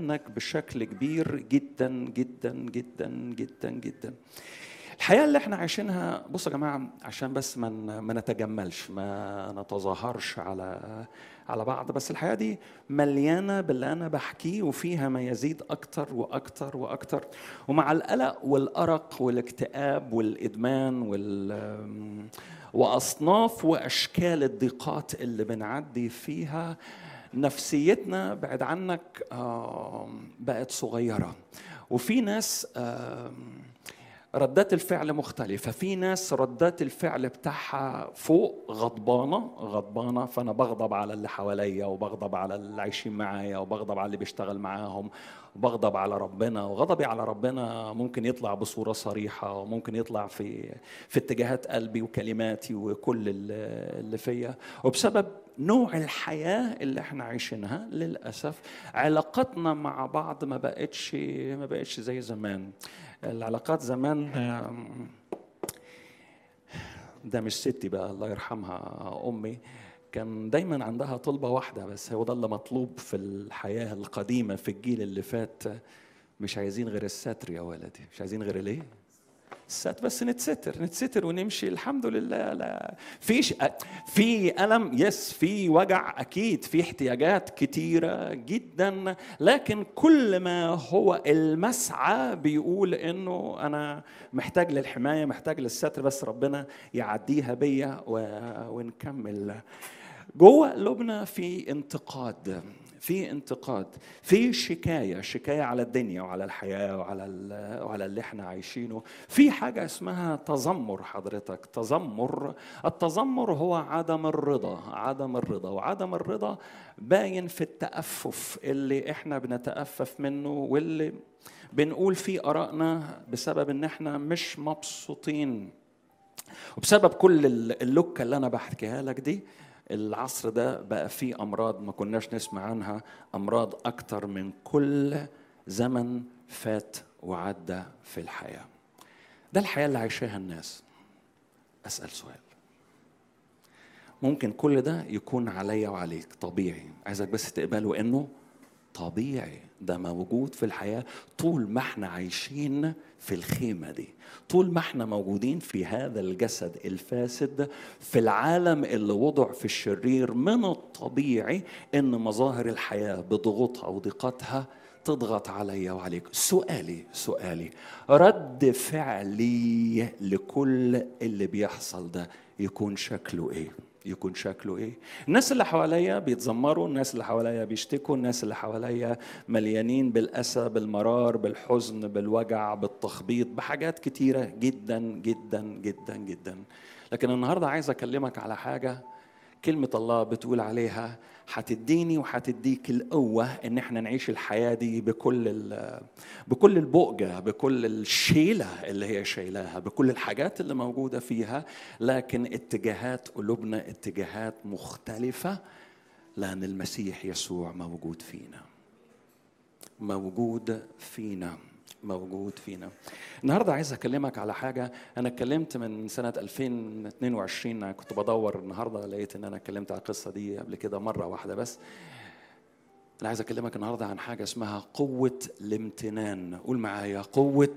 عنك بشكل كبير جدا جدا جدا جدا جدا الحياة اللي احنا عايشينها بصوا يا جماعة عشان بس ما ما نتجملش ما نتظاهرش على على بعض بس الحياة دي مليانة باللي أنا بحكيه وفيها ما يزيد أكتر وأكتر وأكتر ومع القلق والأرق والاكتئاب والإدمان وال وأصناف وأشكال الضيقات اللي بنعدي فيها نفسيتنا بعد عنك بقت صغيرة وفي ناس ردات الفعل مختلفة في ناس ردات الفعل بتاعها فوق غضبانة غضبانة فأنا بغضب على اللي حواليا وبغضب على اللي عايشين معايا وبغضب على اللي بيشتغل معاهم وبغضب على ربنا وغضبي على ربنا ممكن يطلع بصورة صريحة وممكن يطلع في في اتجاهات قلبي وكلماتي وكل اللي فيا وبسبب نوع الحياة اللي احنا عايشينها للأسف علاقتنا مع بعض ما بقتش ما بقتش زي زمان العلاقات زمان ده مش ستي بقى الله يرحمها امي كان دايما عندها طلبة واحدة بس هو ده اللي مطلوب في الحياة القديمة في الجيل اللي فات مش عايزين غير الستر يا ولدي مش عايزين غير الايه الستر بس نتستر نتستر ونمشي الحمد لله لا فيش في ألم يس في وجع أكيد في احتياجات كتيرة جدا لكن كل ما هو المسعى بيقول إنه أنا محتاج للحماية محتاج للستر بس ربنا يعديها بيا ونكمل جوه قلوبنا في انتقاد في انتقاد في شكايه شكايه على الدنيا وعلى الحياه وعلى وعلى اللي احنا عايشينه في حاجه اسمها تذمر حضرتك تذمر التذمر هو عدم الرضا عدم الرضا وعدم الرضا باين في التأفف اللي احنا بنتأفف منه واللي بنقول فيه آرائنا بسبب ان احنا مش مبسوطين وبسبب كل اللوكه اللي انا بحكيها لك دي العصر ده بقى فيه امراض ما كناش نسمع عنها امراض اكتر من كل زمن فات وعدى في الحياه ده الحياه اللي عايشاها الناس اسال سؤال ممكن كل ده يكون عليا وعليك طبيعي عايزك بس تقبله انه طبيعي ده موجود في الحياة طول ما احنا عايشين في الخيمة دي طول ما احنا موجودين في هذا الجسد الفاسد في العالم اللي وضع في الشرير من الطبيعي ان مظاهر الحياة بضغوطها وضيقاتها تضغط عليا وعليك سؤالي سؤالي رد فعلي لكل اللي بيحصل ده يكون شكله ايه يكون شكله ايه الناس اللي حواليا بيتذمروا الناس اللي حواليا بيشتكوا الناس اللي حواليا مليانين بالاسى بالمرار بالحزن بالوجع بالتخبيط بحاجات كتيره جدا جدا جدا جدا لكن النهارده عايز اكلمك على حاجه كلمة الله بتقول عليها هتديني وهتديك القوة إن احنا نعيش الحياة دي بكل بكل البؤجة بكل الشيلة اللي هي شايلاها بكل الحاجات اللي موجودة فيها لكن اتجاهات قلوبنا اتجاهات مختلفة لأن المسيح يسوع موجود فينا موجود فينا موجود فينا النهارده عايز اكلمك على حاجه انا اتكلمت من سنه 2022 أنا كنت بدور النهارده لقيت ان انا اتكلمت على القصه دي قبل كده مره واحده بس انا عايز اكلمك النهارده عن حاجه اسمها قوه الامتنان قول معايا قوه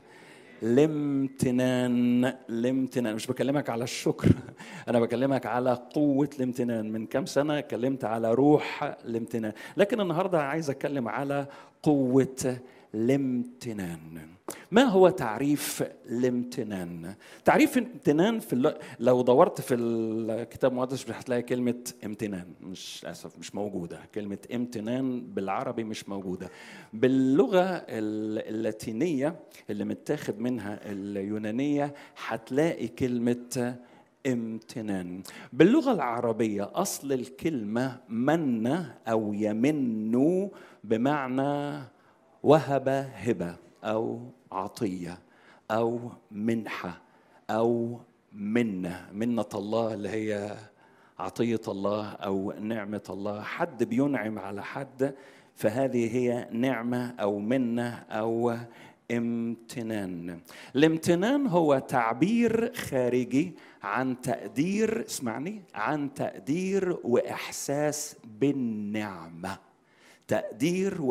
الامتنان الامتنان مش بكلمك على الشكر انا بكلمك على قوه الامتنان من كام سنه اتكلمت على روح الامتنان لكن النهارده عايز اتكلم على قوه الامتنان ما هو تعريف الامتنان تعريف الامتنان في الل... لو دورت في الكتاب المقدس مش هتلاقي كلمه امتنان مش اسف مش موجوده كلمه امتنان بالعربي مش موجوده باللغه اللاتينيه اللي متاخد منها اليونانيه هتلاقي كلمه امتنان باللغة العربية أصل الكلمة من أو يمن بمعنى وهب هبه او عطيه او منحه او منه منه الله اللي هي عطيه الله او نعمه الله حد بينعم على حد فهذه هي نعمه او منه او امتنان الامتنان هو تعبير خارجي عن تقدير اسمعني عن تقدير واحساس بالنعمه تقدير